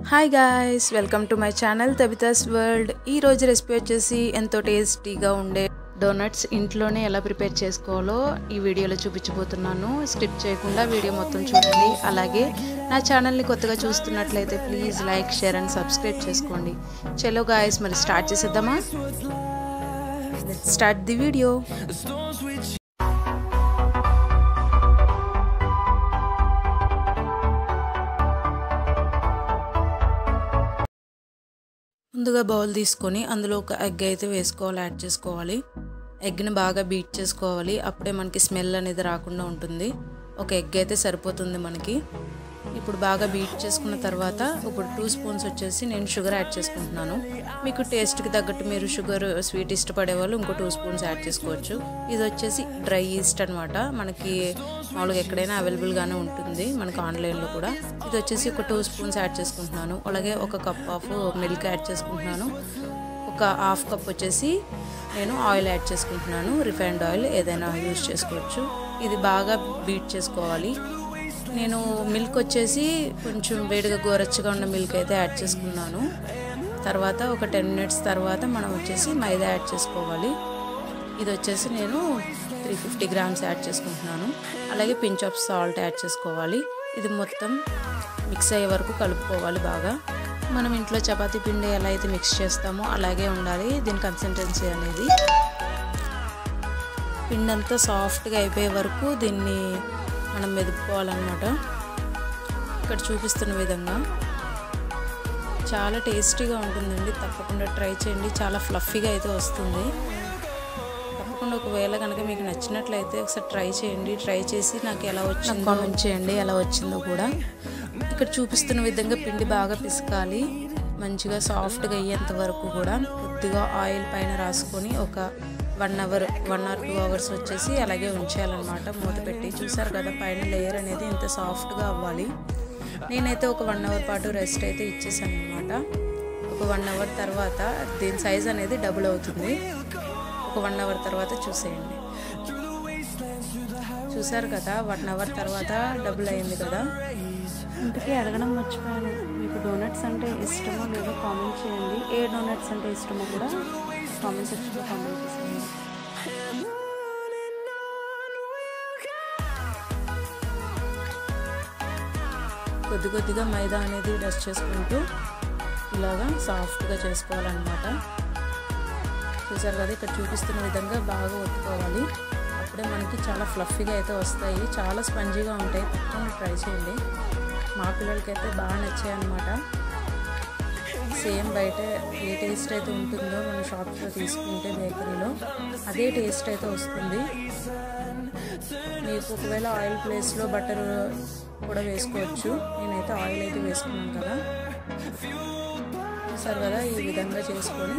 Hi guys welcome to my channel Tabitha's world ఈ రోజు recipe వచ్చేసి ఎంతో టేస్టీగా ఉండే డోనట్స్ ఇంట్లోనే ఎలా ప్రిపేర్ చేసుకోవాలో ఈ వీడియోలో చూపించబోతున్నాను స్కిప్ చేయకుండా వీడియో మొత్తం చూడండి అలాగే నా ఛానల్ని కొత్తగా చూస్తున్నట్లయితే please like share and subscribe చేసుకోండి చలో గాయస్ మరి స్టార్ట్ చేసేద్దామా స్టార్ట్ ది వీడియో ముందుగా బౌల్ తీసుకొని అందులో ఒక ఎగ్ అయితే వేసుకోవాలి యాడ్ చేసుకోవాలి ఎగ్ని బాగా బీట్ చేసుకోవాలి అప్పుడే మనకి స్మెల్ అనేది రాకుండా ఉంటుంది ఒక ఎగ్ అయితే సరిపోతుంది మనకి ఇప్పుడు బాగా బీట్ చేసుకున్న తర్వాత ఇప్పుడు టూ స్పూన్స్ వచ్చేసి నేను షుగర్ యాడ్ చేసుకుంటున్నాను మీకు టేస్ట్కి తగ్గట్టు మీరు షుగర్ స్వీట్ ఇష్టపడే వాళ్ళు ఇంకో టూ స్పూన్స్ యాడ్ చేసుకోవచ్చు ఇది వచ్చేసి డ్రై ఈస్ట్ అనమాట మనకి మామూలుగా ఎక్కడైనా అవైలబుల్గానే ఉంటుంది మనకి ఆన్లైన్లో కూడా ఇది వచ్చేసి ఒక టూ స్పూన్స్ యాడ్ చేసుకుంటున్నాను అలాగే ఒక కప్ ఆఫ్ మిల్క్ యాడ్ చేసుకుంటున్నాను ఒక హాఫ్ కప్ వచ్చేసి నేను ఆయిల్ యాడ్ చేసుకుంటున్నాను రిఫైన్డ్ ఆయిల్ ఏదైనా యూజ్ చేసుకోవచ్చు ఇది బాగా బీట్ చేసుకోవాలి నేను మిల్క్ వచ్చేసి కొంచెం వేడిగా గోరచ్చగా ఉన్న మిల్క్ అయితే యాడ్ చేసుకున్నాను తర్వాత ఒక టెన్ మినిట్స్ తర్వాత మనం వచ్చేసి మైదా యాడ్ చేసుకోవాలి ఇది వచ్చేసి నేను త్రీ ఫిఫ్టీ గ్రామ్స్ యాడ్ చేసుకుంటున్నాను అలాగే పించ్ ఆఫ్ సాల్ట్ యాడ్ చేసుకోవాలి ఇది మొత్తం మిక్స్ అయ్యే వరకు కలుపుకోవాలి బాగా మనం ఇంట్లో చపాతీ పిండి ఎలా అయితే మిక్స్ చేస్తామో అలాగే ఉండాలి దీని కన్సిస్టెన్సీ అనేది పిండి అంతా సాఫ్ట్గా అయిపోయే వరకు దీన్ని మనం మెదుపుకోవాలన్నమాట ఇక్కడ చూపిస్తున్న విధంగా చాలా టేస్టీగా ఉంటుందండి తప్పకుండా ట్రై చేయండి చాలా ఫ్లఫీగా అయితే వస్తుంది తప్పకుండా ఒకవేళ కనుక మీకు నచ్చినట్లయితే ఒకసారి ట్రై చేయండి ట్రై చేసి నాకు ఎలా వచ్చిందో కామెంట్ చేయండి ఎలా వచ్చిందో కూడా ఇక్కడ చూపిస్తున్న విధంగా పిండి బాగా పిసకాలి మంచిగా సాఫ్ట్గా అయ్యేంత వరకు కూడా కొద్దిగా ఆయిల్ పైన రాసుకొని ఒక one hour one or two hours వచ్చేసి అలాగే ఉంచేయాలన్నమాట మూత పెట్టి చూసారు కదా పైన లేయర్ అనేది ఇంత సాఫ్ట్గా అవ్వాలి నేనైతే ఒక వన్ అవర్ పాటు రెస్ట్ అయితే ఇచ్చేసాను అనమాట ఒక వన్ అవర్ తర్వాత దీని సైజ్ అనేది డబుల్ అవుతుంది ఒక వన్ అవర్ తర్వాత చూసేయండి చూసారు కదా వన్ అవర్ తర్వాత డబుల్ అయింది కదా ఇంటికి అడగడం మర్చిపోయాను మీకు డోనట్స్ అంటే ఇష్టమో లేదో కామెంట్ చేయండి ఏ డోనట్స్ అంటే ఇష్టమో కూడా కామెంట్ సెక్షన్లో కామెంట్ చేసేయండి కొద్ది కొద్దిగా మైదా అనేది డస్ట్ చేసుకుంటూ ఇలాగా సాఫ్ట్గా చేసుకోవాలన్నమాట చూసారు కదా ఇక్కడ చూపిస్తున్న విధంగా బాగా ఒత్తుకోవాలి అప్పుడే మనకి చాలా ఫ్లఫీగా అయితే వస్తాయి చాలా స్పంజీగా ఉంటాయి తప్పకుండా ట్రై చేయండి మా పిల్లలకైతే బాగా నచ్చాయి అనమాట సేమ్ బయట ఏ టేస్ట్ అయితే ఉంటుందో మన షాప్స్లో తీసుకుంటే బేకరీలో అదే టేస్ట్ అయితే వస్తుంది మీకు ఒకవేళ ఆయిల్ ప్లేస్లో బటర్ కూడా వేసుకోవచ్చు నేనైతే ఆయిల్ అయితే వేసుకున్నాను కదా చూసారు కదా ఈ విధంగా చేసుకొని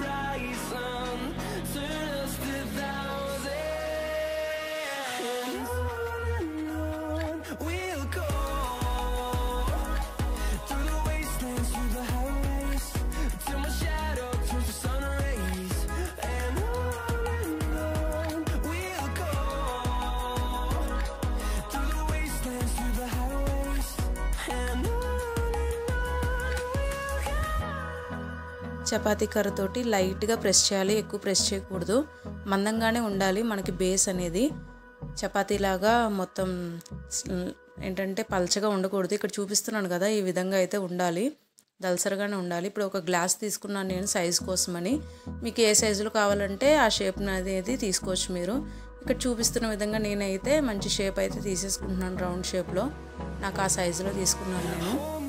చపాతీ కర్రతోటి లైట్గా ప్రెస్ చేయాలి ఎక్కువ ప్రెస్ చేయకూడదు మందంగానే ఉండాలి మనకి బేస్ అనేది చపాతీలాగా మొత్తం ఏంటంటే పల్చగా ఉండకూడదు ఇక్కడ చూపిస్తున్నాను కదా ఈ విధంగా అయితే ఉండాలి దలసరగానే ఉండాలి ఇప్పుడు ఒక గ్లాస్ తీసుకున్నాను నేను సైజ్ కోసమని మీకు ఏ సైజులో కావాలంటే ఆ షేప్ అనేది తీసుకోవచ్చు మీరు ఇక్కడ చూపిస్తున్న విధంగా నేనైతే మంచి షేప్ అయితే తీసేసుకుంటున్నాను రౌండ్ షేప్లో నాకు ఆ సైజులో తీసుకున్నాను నేను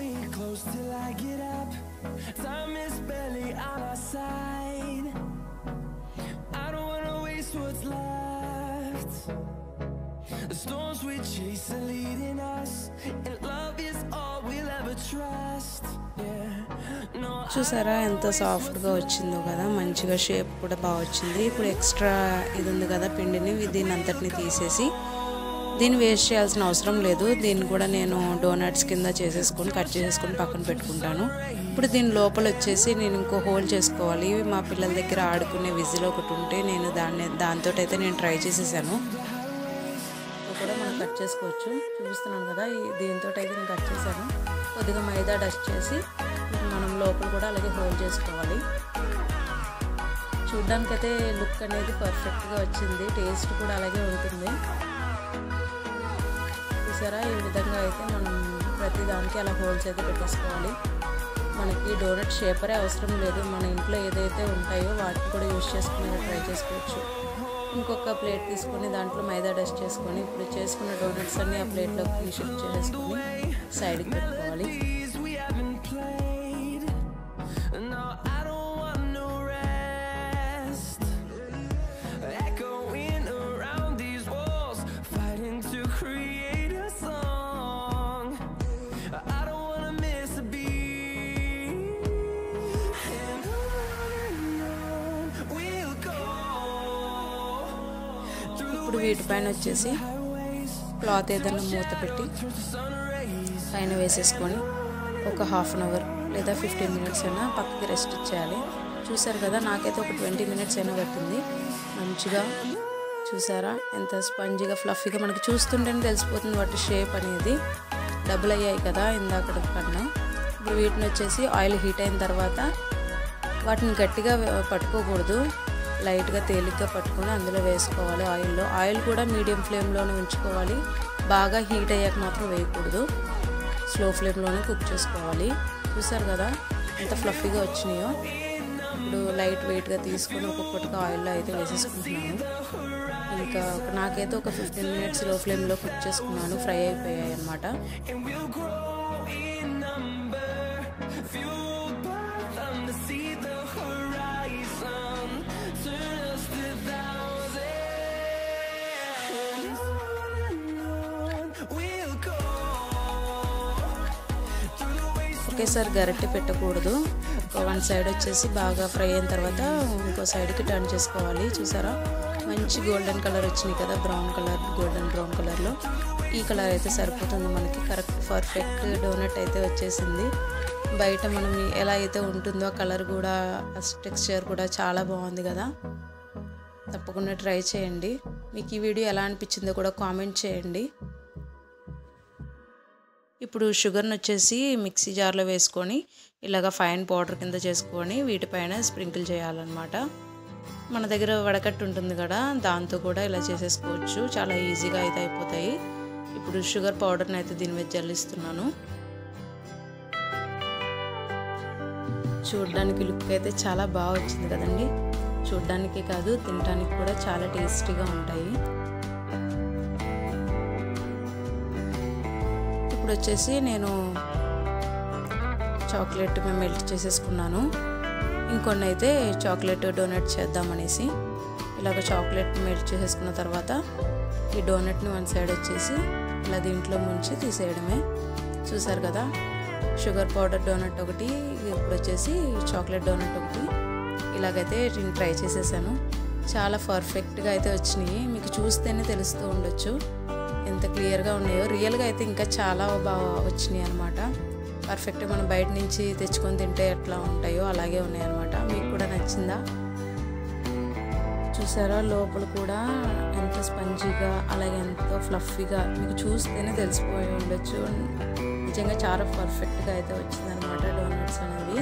Time is barely on our side. I don't wanna waste what's left. The storms we chase are leading us, and love is all we'll ever trust. చూసారా ఎంత సాఫ్ట్గా వచ్చిందో కదా మంచిగా షేప్ కూడా బాగా వచ్చింది ఇప్పుడు ఎక్స్ట్రా ఇది ఉంది కదా పిండిని దీని అంతటిని తీసేసి దీన్ని వేస్ట్ చేయాల్సిన అవసరం లేదు దీన్ని కూడా నేను డోనట్స్ కింద చేసేసుకొని కట్ చేసేసుకొని పక్కన పెట్టుకుంటాను ఇప్పుడు దీని లోపల వచ్చేసి నేను ఇంకో హోల్ చేసుకోవాలి మా పిల్లల దగ్గర ఆడుకునే విజిల్ ఒకటి ఉంటే నేను దాన్ని దాంతో అయితే నేను ట్రై చేసేసాను కూడా మనం కట్ చేసుకోవచ్చు చూపిస్తున్నాను కదా దీంతో అయితే నేను కట్ చేశాను కొద్దిగా మైదా డస్ట్ చేసి లోపల కూడా అలాగే హోల్డ్ చేసుకోవాలి చూడ్డానికైతే లుక్ అనేది పర్ఫెక్ట్గా వచ్చింది టేస్ట్ కూడా అలాగే ఉంటుంది చూసారా ఈ విధంగా అయితే మనం ప్రతి దానికి అలా హోల్స్ అయితే పెట్టేసుకోవాలి మనకి డోనట్ షేపరే అవసరం లేదు మన ఇంట్లో ఏదైతే ఉంటాయో వాటిని కూడా యూజ్ చేసుకుని ట్రై చేసుకోవచ్చు ఇంకొక ప్లేట్ తీసుకొని దాంట్లో మైదా డస్ట్ చేసుకొని ఇప్పుడు చేసుకున్న డోనట్స్ అన్ని ఆ ప్లేట్లోకి షిఫ్ట్ చేసుకొని సైడ్కి పెట్టుకోవాలి ఇప్పుడు వీటిపైన వచ్చేసి క్లాత్ ఏదైనా మూత పెట్టి పైన వేసేసుకొని ఒక హాఫ్ అన్ అవర్ లేదా ఫిఫ్టీన్ మినిట్స్ అయినా పక్కకి రెస్ట్ ఇచ్చేయాలి చూసారు కదా నాకైతే ఒక ట్వంటీ మినిట్స్ అయినా పట్టింది మంచిగా చూసారా ఎంత స్పంజిగా ఫ్లఫీగా మనకి చూస్తుంటేనే తెలిసిపోతుంది వాటి షేప్ అనేది డబుల్ అయ్యాయి కదా ఇందాక కన్నా ఇప్పుడు వీటిని వచ్చేసి ఆయిల్ హీట్ అయిన తర్వాత వాటిని గట్టిగా పట్టుకోకూడదు లైట్గా తేలిగ్గా పట్టుకొని అందులో వేసుకోవాలి ఆయిల్లో ఆయిల్ కూడా మీడియం ఫ్లేమ్లోనే ఉంచుకోవాలి బాగా హీట్ అయ్యాక మాత్రం వేయకూడదు స్లో ఫ్లేమ్లోనే కుక్ చేసుకోవాలి చూసారు కదా ఎంత ఫ్లఫీగా వచ్చినాయో ఇప్పుడు లైట్ వెయిట్గా తీసుకొని ఒక్కొక్కటిగా ఆయిల్లో అయితే వేసేసుకుంటున్నాను ఇంకా నాకైతే ఒక ఫిఫ్టీన్ మినిట్స్ లో ఫ్లేమ్లో కుక్ చేసుకున్నాను ఫ్రై అయిపోయాయి అనమాట ఒకేసారి గరిటె పెట్టకూడదు ఒక వన్ సైడ్ వచ్చేసి బాగా ఫ్రై అయిన తర్వాత ఇంకో సైడ్కి టర్న్ చేసుకోవాలి చూసారా మంచి గోల్డెన్ కలర్ వచ్చినాయి కదా బ్రౌన్ కలర్ గోల్డెన్ బ్రౌన్ కలర్లో ఈ కలర్ అయితే సరిపోతుంది మనకి కరెక్ట్ పర్ఫెక్ట్ డోనట్ అయితే వచ్చేసింది బయట మనం ఎలా అయితే ఉంటుందో కలర్ కూడా టెక్స్చర్ కూడా చాలా బాగుంది కదా తప్పకుండా ట్రై చేయండి మీకు ఈ వీడియో ఎలా అనిపించిందో కూడా కామెంట్ చేయండి ఇప్పుడు షుగర్ని వచ్చేసి మిక్సీ జార్లో వేసుకొని ఇలాగ ఫైన్ పౌడర్ కింద చేసుకొని వీటిపైన స్ప్రింకిల్ చేయాలన్నమాట మన దగ్గర వడకట్టు ఉంటుంది కదా దాంతో కూడా ఇలా చేసేసుకోవచ్చు చాలా ఈజీగా అయితే అయిపోతాయి ఇప్పుడు షుగర్ పౌడర్ని అయితే దీని మీద జల్లిస్తున్నాను చూడడానికి లుక్ అయితే చాలా బాగా వచ్చింది కదండి చూడడానికి కాదు తినడానికి కూడా చాలా టేస్టీగా ఉంటాయి ఇప్పుడు వచ్చేసి నేను చాక్లెట్ మేము మెల్ట్ చేసేసుకున్నాను ఇంకొన్ని అయితే చాక్లెట్ డోనట్ చేద్దామనేసి ఇలాగ చాక్లెట్ మెల్ట్ చేసేసుకున్న తర్వాత ఈ డోనట్ని వన్ సైడ్ వచ్చేసి ఇలా దీంట్లో ముంచి తీసేయడమే చూసారు కదా షుగర్ పౌడర్ డోనట్ ఒకటి ఇప్పుడు వచ్చేసి చాక్లెట్ డోనట్ ఒకటి ఇలాగైతే నేను ట్రై చేసేసాను చాలా పర్ఫెక్ట్గా అయితే వచ్చినాయి మీకు చూస్తేనే తెలుస్తూ ఉండొచ్చు ఎంత క్లియర్గా ఉన్నాయో రియల్గా అయితే ఇంకా చాలా బాగా వచ్చినాయి అనమాట పర్ఫెక్ట్ మనం బయట నుంచి తెచ్చుకొని తింటే ఎట్లా ఉంటాయో అలాగే ఉన్నాయి అనమాట మీకు కూడా నచ్చిందా చూసారా లోపల కూడా ఎంత స్పంజీగా అలాగే ఎంతో ఫ్లఫీగా మీకు చూస్తేనే తెలిసిపోయి ఉండొచ్చు నిజంగా చాలా పర్ఫెక్ట్గా అయితే వచ్చిందనమాట డోనట్స్ అనేవి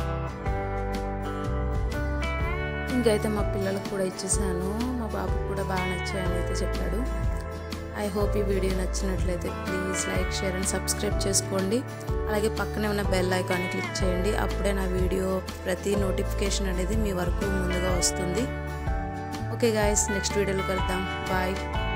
ఇంకైతే మా పిల్లలకు కూడా ఇచ్చేసాను మా బాబుకు కూడా బాగా నచ్చాయని అయితే చెప్పాడు ఐ హోప్ ఈ వీడియో నచ్చినట్లయితే please like share and subscribe చేసుకోండి అలాగే పక్కనే ఉన్న బెల్ ఐకాన్ని క్లిక్ చేయండి అప్పుడే నా వీడియో ప్రతి నోటిఫికేషన్ అనేది మీ వరకు ముందుగా వస్తుంది ఓకే గాయస్ నెక్స్ట్ వీడియోలో కలుద్దాం బాయ్